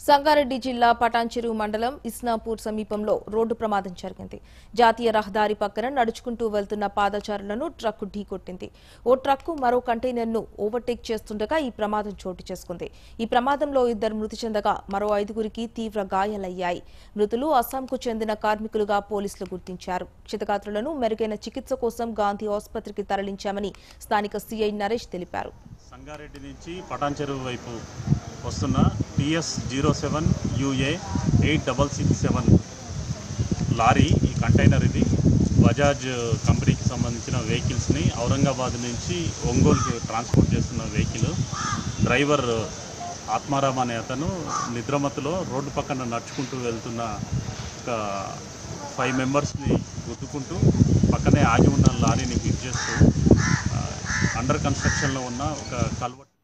సంగారెడ్డి జిల్లా పటాన్చెరు మండలం ఇస్నాపూర్ సమీపంలో రోడ్డు ప్రమాదం జరిగింది జాతీయ రహదారి పక్కన నడుచుకుంటూ వెళ్తున్న పాదచారులను ట్రక్కు ఢీకొట్టింది ఓ ట్రక్కు మరో కంటైనర్ను ఓవర్టేక్ చేస్తుండగా ఈ ప్రమాదం చోటు చేసుకుంది ఈ ప్రమాదంలో ఇద్దరు మృతి చెందగా మరో ఐదుగురికి తీవ్ర గాయాలయ్యాయి మృతులు అస్సాంకు చెందిన కార్మికులుగా పోలీసులు గుర్తించారు క్షతగాత్రులను మెరుగైన చికిత్స కోసం గాంధీ ఆసుపత్రికి తరలించామని స్థానిక సీఐ నరేష్ తెలిపారు సంగారెడ్డి నుంచి పటాన్చెరువు వైపు వస్తున్న TS zero seven UA eight double six seven lorry ఈ కంటైనర్ ఇది బజాజ్ కంపెనీకి సంబంధించిన వెహికల్స్ని ఔరంగాబాద్ నుంచి ఒంగోలుకి ట్రాన్స్పోర్ట్ చేస్తున్న వెహికల్ డ్రైవర్ ఆత్మారాం అనే అతను నిద్రమత్తులో రోడ్డు పక్కన నడుచుకుంటూ వెళ్తున్న ఒక ఫైవ్ మెంబర్స్ని గుద్దుకుంటూ పక్కనే ఆగి ఉన్న లారీని హిట్ చేస్తూ ఆ, అండర్ కన్స్ట్రక్షన్లో ఉన్న ఒక కల్వర్ట్